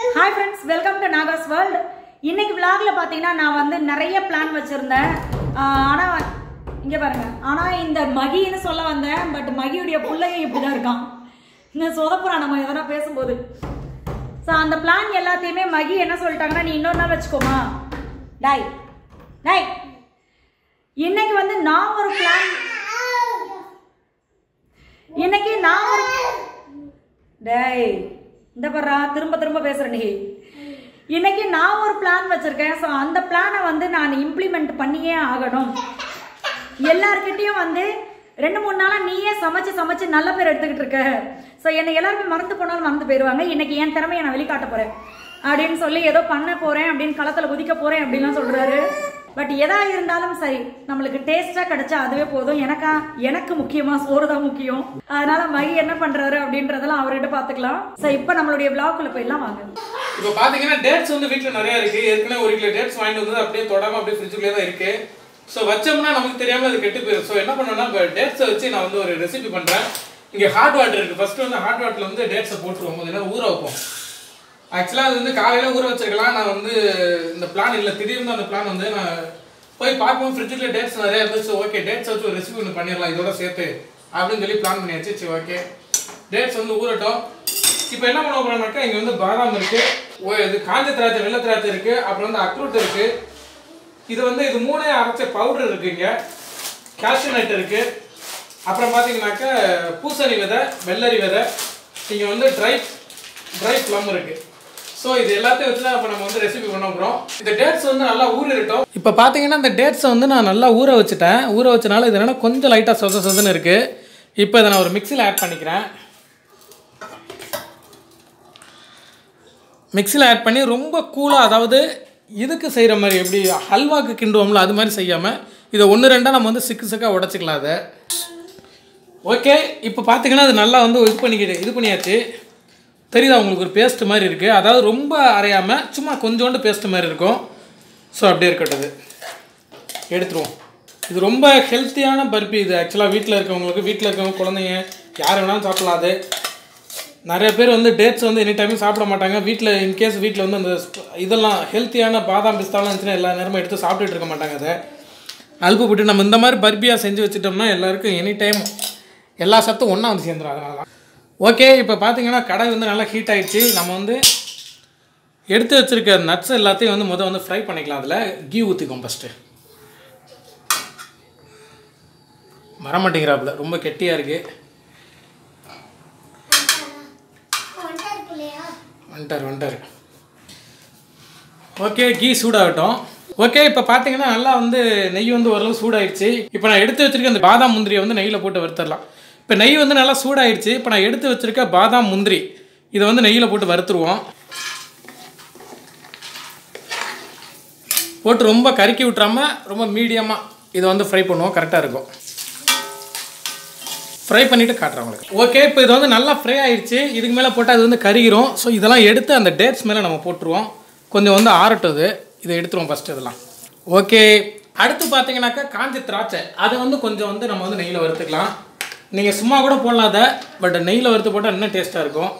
hi friends welcome to Naga's world இன்னைக்கு vlogல பார்த்தீங்கன்னா நான் வந்து நிறைய பிளான் வச்சுருந்தேன் ஆனால் இங்கே பாருங்க ஆனால் இந்த மகின்னு சொல்ல வந்தேன் பட் மகியுடைய பிள்ளையும் இப்படி தான் இருக்கான் இந்த சொதப்புறான் நம்ம எதனா பேசும்போது ஸோ அந்த பிளான் எல்லாத்தையுமே மகி என்ன சொல்லிட்டாங்கன்னா நீ இன்னொரு நாள் வச்சுக்கோமா டாய் டாய் இன்னைக்கு வந்து நான் ஒரு பிளான் இன்னைக்கு நான் ஒரு டேய் இந்த பர்றா திரும்ப திரும்ப பேசுற நீ இன்னைக்கு நான் ஒரு பிளான் வச்சிருக்கேன் ஸோ அந்த பிளானை வந்து நான் இம்ப்ளிமெண்ட் பண்ணியே ஆகணும் எல்லார்கிட்டயும் வந்து ரெண்டு மூணு நாளா நீயே சமைச்சு சமைச்சு நல்ல பேர் எடுத்துக்கிட்டு இருக்க ஸோ என்னை எல்லாருமே மறந்து போனாலும் மறந்து போயிடுவாங்க இன்னைக்கு என் திறமையை நான் வெளிக்காட்ட போறேன் அப்படின்னு சொல்லி ஏதோ பண்ண போறேன் அப்படின்னு களத்துல குதிக்க போறேன் அப்படின்லாம் சொல்றாரு பட் எதா இருந்தாலும் சரி நம்மளுக்கு டேஸ்டா கிடைச்சா அதுவே போதும் எனக்கா எனக்கு முக்கியமா சோறு தான் முக்கியம் அதனால மகி என்ன பண்றாரு அப்படின்றதெல்லாம் அவர்கிட்ட பாத்துக்கலாம் ஸோ இப்போ நம்மளுடைய பிளாக்குள்ள போயிடலாம் வாங்க இப்போ பாத்தீங்கன்னா டேட்ஸ் வந்து வீட்ல நிறைய இருக்கு ஏற்கனவே ஒரு கிலோ டேட்ஸ் வாங்கிட்டு வந்து அப்படியே தொடாம அப்படியே ஃப்ரிட்ஜுக்குள்ளே தான் இருக்கு ஸோ வச்சோம்னா நமக்கு தெரியாம அது கெட்டு போயிடும் ஸோ என்ன பண்ணணும்னா இப்போ டேட்ஸை வச்சு நான் வந்து ஒரு ரெசிபி பண்றேன் இங்க ஹாட் வாட்டர் இருக்கு ஃபர்ஸ்ட் வந்து ஹாட் வாட்டர்ல வந்து டேட்ஸை போட்டுருவோம் கொஞ்ச நேரம் ஊற வைப்போம் ஆக்சுவலாக அது வந்து காலையில ஊற வச்சிருக்கலாம் நான் வந்து இந்த பிளான் இல்லை திடீர்னு அந்த பிளான் வந்து நான் போய் பார்க்கும்போது ஃப்ரிட்ஜுக்குள்ள டேட்ஸ் நிறைய இருந்துச்சு ஓகே டேட்ஸ் வச்சு ஒரு ரெசிபி ஒன்று பண்ணிடலாம் இதோட சேர்த்து அப்படின்னு சொல்லி பிளான் பண்ணியாச்சு சரி ஓகே டேட்ஸ் வந்து ஊறட்டும் இப்போ என்ன பண்ண போறோம்னாக்கா இங்கே வந்து பாதாம் இருக்கு ஓ இது காஞ்ச திராட்சை வெள்ளை திராட்சை இருக்கு அப்புறம் வந்து அக்ரூட் இருக்கு இது வந்து இது மூணே அரைச்ச பவுடர் இருக்கு இங்க கேஷ்யூ நட் இருக்கு அப்புறம் பார்த்தீங்கன்னாக்கா பூசணி விதை வெள்ளரி விதை இங்கே வந்து ட்ரை ட்ரை ப்ளம் இருக்கு ஸோ இது எல்லாத்தையும் வச்சு தான் இப்போ நம்ம வந்து ரெசிபி பண்ண போகிறோம் இந்த டேட்ஸ் வந்து நல்லா ஊறிட்டோம் இப்போ பார்த்தீங்கன்னா இந்த டேட்ஸை வந்து நான் நல்லா ஊற வச்சுட்டேன் ஊற வச்சனால இது என்னன்னா கொஞ்சம் லைட்டாக சொத சொதன்னு இருக்குது இப்போ இதை நான் ஒரு மிக்சியில் ஆட் பண்ணிக்கிறேன் மிக்சியில் ஆட் பண்ணி ரொம்ப கூலாக அதாவது இதுக்கு செய்கிற மாதிரி எப்படி ஹல்வாக்கு கிண்டுவோம்ல அது மாதிரி செய்யாமல் இதை ஒன்று ரெண்டாக நம்ம வந்து சிக்கு சிக்காக உடச்சிக்கலாம் அதை ஓகே இப்போ பார்த்தீங்கன்னா அது நல்லா வந்து இது பண்ணிக்கிட்டு இது பண்ணியாச்சு தெரியுதா உங்களுக்கு ஒரு பேஸ்ட் மாதிரி இருக்குது அதாவது ரொம்ப அரையாமல் சும்மா கொஞ்சோண்டு பேஸ்ட் மாதிரி இருக்கும் ஸோ அப்படியே இருக்கட்டும் இது எடுத்துருவோம் இது ரொம்ப ஹெல்த்தியான பருப்பி இது ஆக்சுவலாக வீட்டில் இருக்கவங்களுக்கு வீட்டில் இருக்கவங்க குழந்தைங்க யார் வேணாலும் சாப்பிடலாம் அது நிறைய பேர் வந்து டேட்ஸ் வந்து எனி டைமும் சாப்பிட மாட்டாங்க வீட்டில் இன்கேஸ் வீட்டில் வந்து அந்த ஸ்ப- இதெல்லாம் ஹெல்த்தியான பாதாம் பிஸ்தாலாம் இருந்துச்சுன்னா எல்லா நேரமும் எடுத்து சாப்பிட்டுட்டு இருக்க மாட்டாங்க அதை அல்பு போட்டு நம்ம இந்த மாதிரி பர்பியாக செஞ்சு வச்சுட்டோம்னா எல்லாருக்கும் எனி டைம் எல்லா சத்தும் ஒன்றா வந்து சேர்ந்துடும் அதனால தான் ஓகே இப்போ பார்த்தீங்கன்னா கடை வந்து நல்லா ஹீட் ஆயிடுச்சு நம்ம வந்து எடுத்து வச்சிருக்க நட்ஸ் எல்லாத்தையும் வந்து முதல் வந்து ஃப்ரை பண்ணிக்கலாம் அதில் கீ ஊற்றிக்கும் ஃபஸ்ட்டு வர மாட்டேங்கிறாப்புல ரொம்ப கெட்டியாக இருக்குது வந்துட்டார் வந்துட்டார் ஓகே கீ சூடாகட்டும் ஓகே இப்போ பார்த்தீங்கன்னா நல்லா வந்து நெய் வந்து ஓரளவு சூடாயிடுச்சு இப்போ நான் எடுத்து வச்சிருக்க அந்த பாதாம் முந்திரியை வந்து நெய்யில் போட்டு வறுத்துடலாம் இப்போ நெய் வந்து நல்லா சூடாயிடுச்சு இப்போ நான் எடுத்து வச்சிருக்க பாதாம் முந்திரி இதை வந்து நெய்யில் போட்டு வறுத்துருவோம் போட்டு ரொம்ப கருக்கி விட்றாம ரொம்ப மீடியமாக இதை வந்து ஃப்ரை பண்ணுவோம் கரெக்டாக இருக்கும் ஃப்ரை பண்ணிவிட்டு காட்டுறேன் உங்களுக்கு ஓகே இப்போ இது வந்து நல்லா ஃப்ரை ஆயிடுச்சு இதுக்கு மேலே போட்டால் அது வந்து கருகிரும் ஸோ இதெல்லாம் எடுத்து அந்த டேட்ஸ் மேலே நம்ம போட்டுருவோம் கொஞ்சம் வந்து ஆறட்டும் இது இதை எடுத்துருவோம் ஃபஸ்ட்டு இதெல்லாம் ஓகே அடுத்து பார்த்தீங்கன்னாக்கா காஞ்ச திராட்சை அதை வந்து கொஞ்சம் வந்து நம்ம வந்து நெய்யில் வறுத்துக்கலாம் நீங்கள் சும்மா கூட போடலாம் அதை பட் நெய்யில் வறுத்து போட்டால் இன்னும் டேஸ்ட்டாக இருக்கும்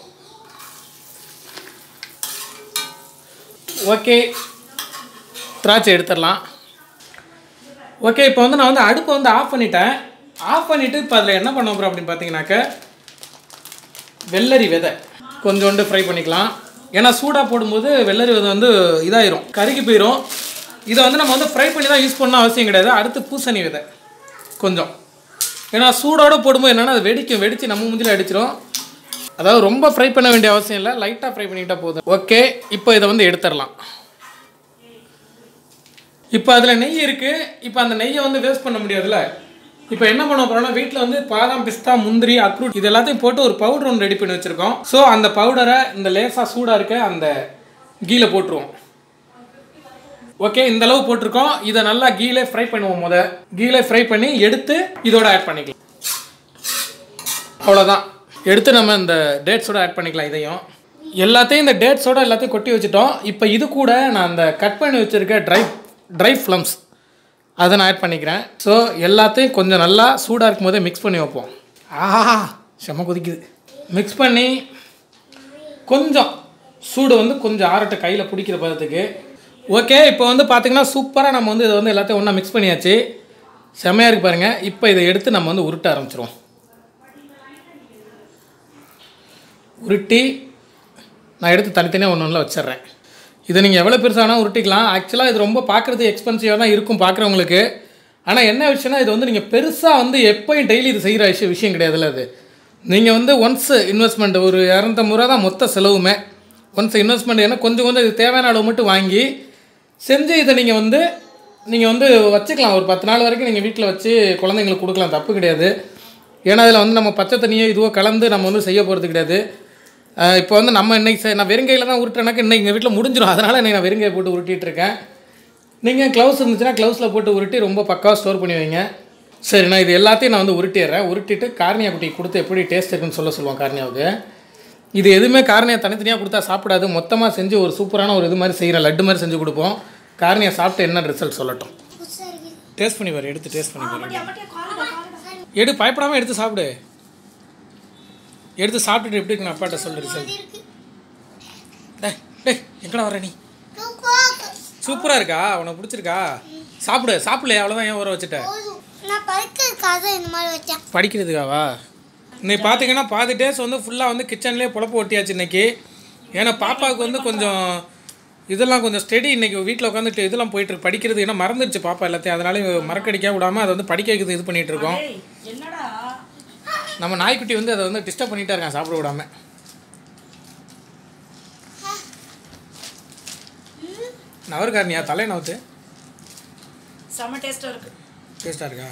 ஓகே திராட்சை எடுத்துடலாம் ஓகே இப்போ வந்து நான் வந்து அடுப்பை வந்து ஆஃப் பண்ணிட்டேன் ஆஃப் பண்ணிவிட்டு இப்போ அதில் என்ன பண்ண போகிறோம் அப்படின்னு பார்த்தீங்கன்னாக்க வெள்ளரி விதை கொஞ்சோண்டு ஃப்ரை பண்ணிக்கலாம் ஏன்னா சூடாக போடும்போது வெள்ளரி விதை வந்து இதாயிரும் கருகி போயிடும் இதை வந்து நம்ம வந்து ஃப்ரை பண்ணி தான் யூஸ் பண்ண அவசியம் கிடையாது அடுத்து பூசணி விதை கொஞ்சம் ஏன்னா சூடோட போடும்போது என்னென்னா அது வெடிக்கும் வெடித்து நம்ம மூஞ்சில அடிச்சிடும் அதாவது ரொம்ப ஃப்ரை பண்ண வேண்டிய அவசியம் இல்லை லைட்டாக ஃப்ரை பண்ணிக்கிட்டா போதும் ஓகே இப்போ இதை வந்து எடுத்துடலாம் இப்போ அதில் நெய் இருக்குது இப்போ அந்த நெய்யை வந்து வேஸ்ட் பண்ண முடியாதுல்ல இப்போ என்ன பண்ண போகிறோம்னா வீட்டில் வந்து பாதாம் பிஸ்தா முந்திரி அக்ரூட் இது எல்லாத்தையும் போட்டு ஒரு பவுடர் ஒன்று ரெடி பண்ணி வச்சுருக்கோம் ஸோ அந்த பவுடரை இந்த லேசாக சூடாக இருக்க அந்த கீல போட்டுருவோம் ஓகே இந்த அளவு போட்டிருக்கோம் இதை நல்லா கீலே ஃப்ரை பண்ணுவோம் முத கீலே ஃப்ரை பண்ணி எடுத்து இதோட ஆட் பண்ணிக்கலாம் அவ்வளோதான் எடுத்து நம்ம இந்த டேட்ஸோட ஆட் பண்ணிக்கலாம் இதையும் எல்லாத்தையும் இந்த டேட்ஸோட எல்லாத்தையும் கொட்டி வச்சுட்டோம் இப்போ இது கூட நான் அந்த கட் பண்ணி வச்சுருக்க ட்ரை ட்ரை ஃப்ளம்ஸ் அதை நான் ஆட் பண்ணிக்கிறேன் ஸோ எல்லாத்தையும் கொஞ்சம் நல்லா சூடாக இருக்கும் போதே மிக்ஸ் பண்ணி வைப்போம் ஆஹா செம கொதிக்குது மிக்ஸ் பண்ணி கொஞ்சம் சூடு வந்து கொஞ்சம் ஆறட்ட கையில் பிடிக்கிற பதத்துக்கு ஓகே இப்போ வந்து பார்த்தீங்கன்னா சூப்பராக நம்ம வந்து இதை வந்து எல்லாத்தையும் ஒன்றா மிக்ஸ் பண்ணியாச்சு செமையாக இருக்கு பாருங்கள் இப்போ இதை எடுத்து நம்ம வந்து உருட்ட ஆரம்பிச்சிருவோம் உருட்டி நான் எடுத்து தனித்தனியாக ஒன்று ஒன்றில் வச்சிடுறேன் இதை நீங்கள் எவ்வளோ பெருசானா உருட்டிக்கலாம் ஆக்சுவலாக இது ரொம்ப பார்க்குறது எக்ஸ்பென்சிவாக தான் இருக்கும் பார்க்குறவங்களுக்கு ஆனால் என்ன விஷயம்னா இது வந்து நீங்கள் பெருசாக வந்து எப்போயும் டெய்லி இது செய்கிற விஷயம் விஷயம் கிடையாதுல்ல அது நீங்கள் வந்து ஒன்ஸ் இன்வெஸ்ட்மெண்ட் ஒரு இரநூத்தம்பது ரூபா தான் மொத்த செலவுமே ஒன்ஸ் இன்வெஸ்ட்மெண்ட் ஏன்னா கொஞ்சம் கொஞ்சம் இது தேவையான அளவு மட்டும் வாங்கி செஞ்சு இதை நீங்கள் வந்து நீங்கள் வந்து வச்சுக்கலாம் ஒரு பத்து நாள் வரைக்கும் நீங்கள் வீட்டில் வச்சு குழந்தைங்களுக்கு கொடுக்கலாம் தப்பு கிடையாது ஏன்னா அதில் வந்து நம்ம பச்சை தண்ணியோ இதுவோ கலந்து நம்ம வந்து செய்ய போகிறது கிடையாது அஹ் இப்போ வந்து நம்ம இன்னைக்கு செ- நான் வெறுங்கையில் தான் உருட்டுறேனாக்க இன்னைக்கு எங்கள் வீட்டில் முடிஞ்சிடும் அதனால் இன்னைக்கு நான் வெறுங்கையை போட்டு உருட்டிட்டு இருக்கேன் நீங்கள் க்ளவுஸ் இருந்துச்சுன்னா க்ளவுஸில் போட்டு உருட்டி ரொம்ப பக்காவாக ஸ்டோர் பண்ணி வைங்க சரி நான் இது எல்லாத்தையும் நான் வந்து உருட்டிடுறேன் உருட்டிட்டு கார்னியா குட்டிக்கு கொடுத்து எப்படி டேஸ்ட் இருக்குன்னு சொல்ல சொல்லுவோம் கார்னியாவுக்கு இது எதுவுமே கார்னியா தனித்தனியாக கொடுத்தா சாப்பிடாது மொத்தமாக செஞ்சு ஒரு சூப்பரான ஒரு இது மாதிரி செய்கிறேன் லட்டு மாதிரி செஞ்சு கொடுப்போம் கார்னியா சாப்பிட்டு என்ன ரிசல்ட் சொல்லட்டும் டேஸ்ட் பண்ணி பாரு எடுத்து டேஸ்ட் பண்ணி பாரு எடு பயப்படாமல் எடுத்து சாப்பிடு எடுத்து சாப்பிட்டுட்டு எப்படி இருக்குன்னு அப்பாட்ட சொல்லு ரிசல்ட் டேய் டேய் எங்கடா வர நீ சூப்பராக இருக்கா உனக்கு பிடிச்சிருக்கா சாப்பிடு சாப்பிடலையா அவ்வளோதான் ஏன் ஊற வச்சுட்ட நான் படிக்கிறதுக்காக இந்த மாதிரி வச்சேன் படிக்கிறதுக்காவா இன்னைக்கு பார்த்தீங்கன்னா பாதி டேஸ் வந்து ஃபுல்லாக வந்து கிச்சன்லேயே பொழப்பு ஒட்டியாச்சு இன்னைக்கு ஏன்னா பாப்பாவுக்கு வந்து கொஞ்சம் இதெல்லாம் கொஞ்சம் ஸ்டடி இன்னைக்கு வீட்டில் உட்காந்துட்டு இதெல்லாம் போயிட்டு இருக்கு படிக்கிறது ஏன்னா மறந்துடுச்சு பாப்பா எல்லாத்தையும் அதனால இவ மறக்கடிக்க விடாமல் அதை வந்து படிக்க வைக்கிறது இது பண்ணிட்டு இருக்கோம் ஏய், என்னடா நம்ம நாய்க்குட்டி வந்து அதை வந்து டிஸ்டர்ப் பண்ணிட்டே இருக்கான் சாப்பிட விடாம நவர்காரணியா தலை நவுத்து செம்ம டேஸ்டா இருக்கு டேஸ்ட்டாக இருக்கா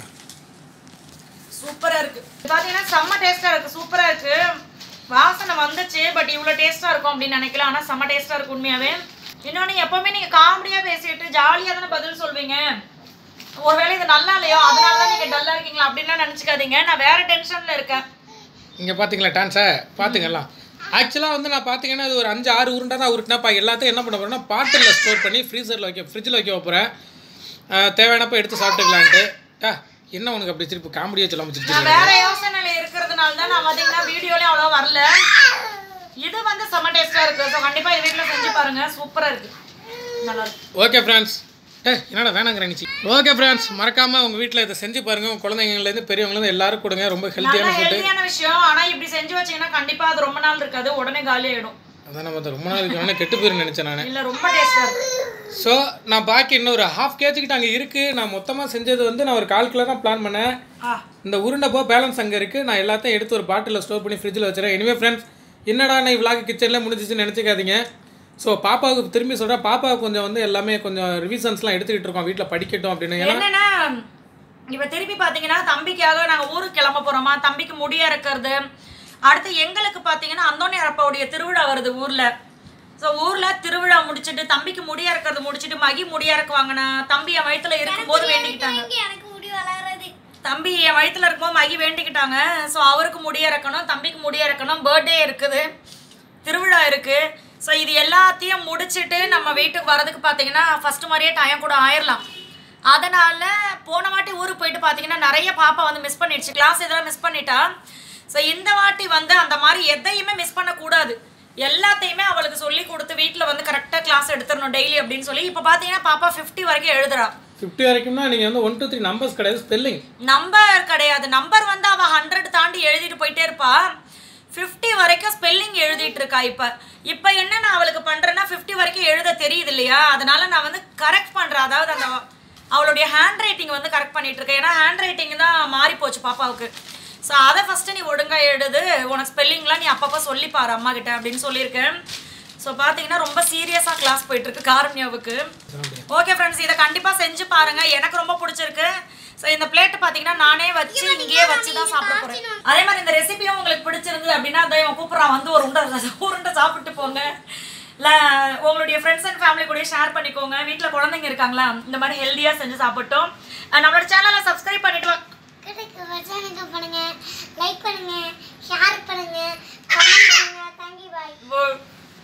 சூப்பரா இருக்கு பாத்தீங்கன்னா செம்ம டேஸ்டா இருக்கு சூப்பரா இருக்கு வாசனை வந்துச்சு பட் இவ்வளவு டேஸ்டா இருக்கும் அப்படின்னு நினைக்கல ஆனா செம்ம டேஸ்டா இருக்கு உண்மையாவே இன்னொன்னு எப்பவுமே நீங்க காமெடியா பேசிட்டு ஜாலியா தானே பதில் சொல்வீங்க ஒருவேளை இது நல்லா இல்லையோ அதனால தான் நீங்க டல்லா இருக்கீங்களா அப்படின்லாம் நினைச்சுக்காதீங்க நான் வேற டென்ஷன்ல இருக்கேன் இங்கே பார்த்தீங்களா டான்ஸை பார்த்துங்கலாம் ஆக்சுவலாக வந்து நான் பார்த்தீங்கன்னா அது ஒரு அஞ்சு ஆறு உருண்டை தான் உருட்டினாப்பா எல்லாத்தையும் என்ன பண்ண போகிறேன்னா பாட்டிலில் ஸ்டோர் பண்ணி ஃப்ரீசரில் வைக்க ஃப்ரிட்ஜில் வைக்க போகிறேன் தேவையானப்போ எடுத்து சாப்பிட்டுக்கலான்ட்டு டா என்ன உனக்கு அப்படி திருப்பி காமெடியாக சொல்லாமல் நான் சிரிச்சு வேற யோசனையில இருக்கிறதுனால தான் நான் பாத்தீங்கன்னா வீடியோலயும் அவ்வளோ வரல இது வந்து செம்ம டேஸ்டா இருக்கு ஸோ கண்டிப்பா இது வீட்டில் செஞ்சு பாருங்க சூப்பரா இருக்கு நல்லா இருக்கு ஓகே ஃப்ரெண்ட்ஸ் டே என்னடா வேணாங்கிற நினச்சி ஓகே ஃப்ரெண்ட்ஸ் மறக்காமல் உங்கள் வீட்டில் இதை செஞ்சு பாருங்கள் உங்கள் குழந்தைங்கலேருந்து பெரியவங்கலேருந்து எல்லாரும் கொடுங்க ரொம்ப நல்ல ஹெல்த்தியான ஃபுட்டு ஹெல்தியான விஷயம் ஆனா இப்படி செஞ்சு வச்சீங்கன்னா கண்டிப்பா அது ரொம்ப நாள் இருக்காது உடனே காலி ஆயிடும் அதான் நம்ம அதை ரொம்ப நாளைக்கு வேணால் கெட்டு போயிருன்னு நினச்சேன் நான் இல்ல ரொம்ப டேஸ்டா இருக்கு ஸோ நான் பாக்கி இன்னொரு ஹாஃப் கேஜிக்கிட்ட அங்கே இருக்குது நான் மொத்தமாக செஞ்சது வந்து நான் ஒரு கால் கிலோ தான் பிளான் பண்ணேன் ஆ இந்த உருண்டை போ பேலன்ஸ் அங்கே இருக்குது நான் எல்லாத்தையும் எடுத்து ஒரு பாட்டிலில் ஸ்டோர் பண்ணி ஃப்ரிட்ஜில் வச்சுறேன் இனிமேல் ஃப்ரெண்ட்ஸ் என்னடா நான் விளாக் கிச்சனில் முடிஞ்சிச்சுன்னு நினச்சிக்காதீங்க ஸோ பாப்பாவுக்கு திரும்பி சொல்கிறேன் பாப்பாவுக்கு கொஞ்சம் வந்து எல்லாமே கொஞ்சம் ரிவிஷன்ஸ்லாம் எடுத்துக்கிட்டு இருக்கோம் வீட்டில் படிக்கட்டும் அப்படின்னு ஏன்னா என்னன்னா இப்ப திருப்பி பாத்தீங்கன்னா தம்பிக்காக நாங்க ஊருக்கு கிளம்ப போறோமா தம்பிக்கு முடிய இறக்குறது அடுத்து எங்களுக்கு பாத்தீங்கன்னா அந்தோணி அரப்பாவுடைய திருவிழா வருது ஊர்ல ஸோ ஊர்ல திருவிழா முடிச்சிட்டு தம்பிக்கு முடிய இறக்குறது முடிச்சிட்டு மகி முடிய இறக்குவாங்கண்ணா தம்பி என் வயித்துல இருக்கும்போது வேண்டிக்கிட்டாங்க எனக்கு முடி வளர்றது தம்பி என் வயித்துல இருக்கும்போது மகி வேண்டிக்கிட்டாங்க ஸோ அவருக்கு முடிய இறக்கணும் தம்பிக்கு முடிய இறக்கணும் பர்த்டே இருக்குது திருவிழா இருக்கு ஸோ இது எல்லாத்தையும் முடிச்சிட்டு நம்ம வீட்டுக்கு வரதுக்கு பார்த்தீங்கன்னா ஃபர்ஸ்ட் மாதிரியே டைம் கூட ஆயிரலாம் அதனால போன வாட்டி ஊருக்கு போயிட்டு பார்த்தீங்கன்னா நிறைய பாப்பா வந்து மிஸ் பண்ணிடுச்சு கிளாஸ் இதெல்லாம் மிஸ் பண்ணிட்டா ஸோ இந்த வாட்டி வந்து அந்த மாதிரி எதையுமே மிஸ் பண்ணக்கூடாது எல்லாத்தையுமே அவளுக்கு சொல்லி கொடுத்து வீட்டில் வந்து கரெக்டாக கிளாஸ் எடுத்துடணும் டெய்லி அப்படின்னு சொல்லி இப்போ பார்த்தீங்கன்னா பாப்பா ஃபிஃப்டி வரைக்கும் எழுதுறா ஃபிஃப்டி வரைக்கும்னா நீங்கள் வந்து ஒன் டூ த்ரீ நம்பர்ஸ் கிடையாது ஸ்பெல்லிங் நம்பர் கிடையாது நம்பர் வந்து அவ ஹண்ட்ரட் தாண்டி எழுதிட்டு போயிட்டே இருப்பா ஃபிஃப்டி வரைக்கும் ஸ்பெல்லிங் எழுதிட்டு இருக்கா இப்போ இப்போ என்ன நான் அவளுக்கு பண்றேன்னா ஃபிஃப்டி வரைக்கும் எழுத தெரியுது இல்லையா அதனால நான் வந்து கரெக்ட் பண்றேன் அதாவது அந்த அவளுடைய ஹேண்ட் ரைட்டிங் வந்து கரெக்ட் பண்ணிட்டு இருக்கேன் ஏன்னா ஹேண்ட் ரைட்டிங் தான் மாறி போச்சு பாப்பாவுக்கு ஸோ அதை ஃபஸ்ட்டு நீ ஒழுங்கா எழுது உனக்கு ஸ்பெல்லிங்லாம் நீ அப்பப்போ சொல்லி பாரு அம்மா கிட்ட அப்படின்னு சொல்லியிருக்கேன் ஸோ பார்த்தீங்கன்னா ரொம்ப சீரியஸாக கிளாஸ் போயிட்டு இருக்கு காரண்யாவுக்கு ஓகே ஃப்ரெண்ட்ஸ் இதை கண்டிப்பாக செஞ்சு பாருங்க எனக்கு ரொம்ப பிடிச்சிருக்கு ஸோ இந்த பிளேட் பார்த்தீங்கன்னா நானே வச்சு இங்கேயே வச்சு தான் சாப்பிட போறேன் அதே மாதிரி இந்த ரெசிபியும் உங்களுக்கு பிடிச்சிருந்தது அப்படின்னா அதை இவன் கூப்பிட்றான் வந்து ஒரு உண்டை உருண்டை சாப்பிட்டு போங்க இல்லை உங்களுடைய ஃப்ரெண்ட்ஸ் அண்ட் ஃபேமிலி கூட ஷேர் பண்ணிக்கோங்க வீட்டில் குழந்தைங்க இருக்காங்களா இந்த மாதிரி ஹெல்த்தியாக செஞ்சு சாப்பிட்டோம் அஹ் நம்மளோட சேனலை சப்ஸ்கிரைப் பண்ணிட்டு வா- கிடைக்கு வச்சனுக்கு பண்ணுங்க லைக் பண்ணுங்க ஷேர் பண்ணுங்க கமெண்ட் பண்ணுங்க தேங்க்யூ பாய் ஓ-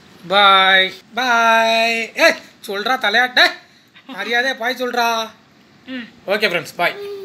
பாய் பாய் ஏ சொல்கிறா தலையாட்ட மரியாதையா பாய் சொல்கிறா ம் ஓகே ஃப்ரெண்ட்ஸ் பாய்